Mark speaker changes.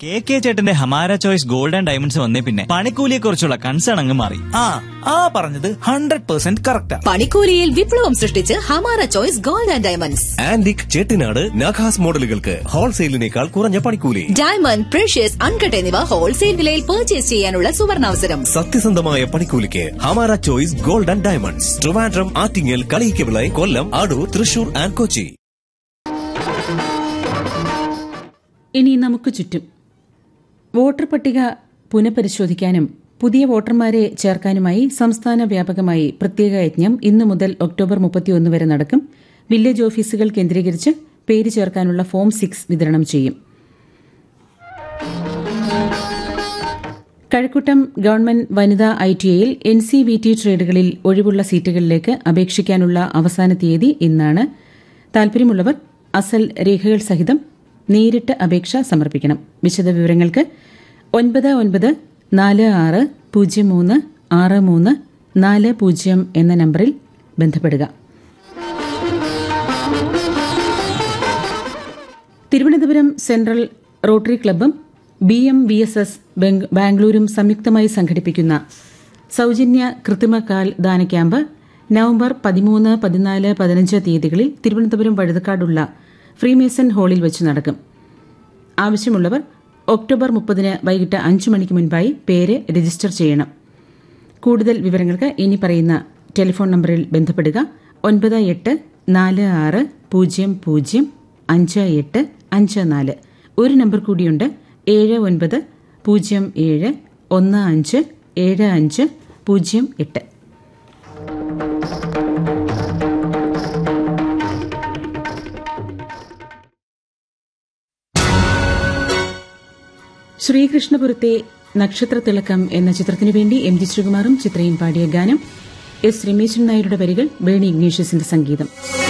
Speaker 1: K K ചേട്ടന്റെ ഹമാര choice gold and diamonds വന്നേ പിന്നെ പണിക്കൂലിയെ കുറിച്ചുള്ള കൺസേൺ അങ്ങ് മാറി
Speaker 2: ആ ആ പറഞ്ഞത് ഹൺഡ്രഡ് പെർസെന്റ് കറക്റ്റാ
Speaker 3: പണിക്കൂലിയിൽ വിപ്ലവം സൃഷ്ടിച്ച് Hamara choice gold and diamonds
Speaker 4: antique Chettinad നഖാസ് മോഡലുകൾക്ക് ഹോൾസെയിലിനേക്കാൾ കുറഞ്ഞ പണിക്കൂലി
Speaker 3: ഡയമണ്ട് പ്രഷ്യസ് അൺകട്ട് എന്നിവ ഹോൾസെയിൽ വിലയിൽ പർച്ചേസ് ചെയ്യാനുള്ള സുവർണാവസരം
Speaker 4: സത്യസന്ധമായ പണിക്കൂലിക്ക് Hamara choice gold and diamonds Trivandrum Attingal Kaliyakkavilai Kollam Adoor Thrissur and Kochi
Speaker 5: ഇനി നമുക്ക് ചുറ്റും വോട്ടർ പട്ടിക പുനഃപരിശോധിക്കാനും പുതിയ വോട്ടർമാരെ ചേർക്കാനുമായി സംസ്ഥാന വ്യാപകമായി പ്രത്യേക യജ്ഞം ഇന്നു മുതൽ ഒക്ടോബർ മുപ്പത്തിയൊന്ന് വരെ നടക്കും വില്ലേജ് ഓഫീസുകൾ കേന്ദ്രീകരിച്ച് പേര് ചേർക്കാനുള്ള ഫോം സിക്സ് വിതരണം ചെയ്യും കഴക്കൂട്ടം ഗവൺമെന്റ് വനിതാ ഐ ടി ഐയിൽ എൻ സി വി ടി ട്രേഡുകളിൽ ഒഴിവുള്ള സീറ്റുകളിലേക്ക് അപേക്ഷിക്കാനുള്ള അവസാന തീയതി ഇന്നാണ് താൽപര്യമുള്ളവർ അസൽ രേഖകൾ സഹിതം നേരിട്ട് അപേക്ഷ സമർപ്പിക്കണം വിശദവിവരങ്ങൾക്ക് ഒൻപത് ഒൻപത് നാല് ആറ് പൂജ്യം മൂന്ന് ആറ് മൂന്ന് നാല് പൂജ്യം എന്ന നമ്പറിൽ ബന്ധപ്പെടുക തിരുവനന്തപുരം സെൻട്രൽ റോട്ടറി ക്ലബ്ബും B M V S S ബാംഗ്ലൂരും സംയുക്തമായി സംഘടിപ്പിക്കുന്ന സൌജന്യ കൃത്രിമകാൽ ദാന ക്യാമ്പ് നവംബർ പതിമൂന്ന് പതിനാല് പതിനഞ്ച് തീയതികളിൽ തിരുവനന്തപുരം വഴുതക്കാടുള്ള ഫ്രീമേസൺ ഹാളിൽ വെച്ച് നടക്കും ആവശ്യമുള്ളവർ ഒക്ടോബർ മുപ്പതിന് വൈകിട്ട് അഞ്ചു മണിക്ക് മുൻപായി പേര് രജിസ്റ്റർ ചെയ്യണം കൂടുതൽ വിവരങ്ങൾക്ക് ഇനി പറയുന്ന ടെലിഫോൺ നമ്പറിൽ ബന്ധപ്പെടുക ഒൻപത് എട്ട് നാല് ആറ് പൂജ്യം പൂജ്യം അഞ്ച് എട്ട് അഞ്ച് നാല് ഒരു നമ്പർ കൂടിയുണ്ട് ഏഴ് ഒൻപത് പൂജ്യം ഏഴ് ഒന്ന് അഞ്ച് ഏഴ് അഞ്ച് പൂജ്യം എട്ട് ശ്രീകൃഷ്ണപുരത്തെ നക്ഷത്രത്തിളക്കം എന്ന ചിത്രത്തിനു വേണ്ടി എം ജി ശ്രീകുമാറും ചിത്രയും പാടിയ ഗാനം എസ് രമേശൻ നായരുടെ വരികൾ ബേണി ഇഗ്നേഷ്യസിന്റെ സംഗീതം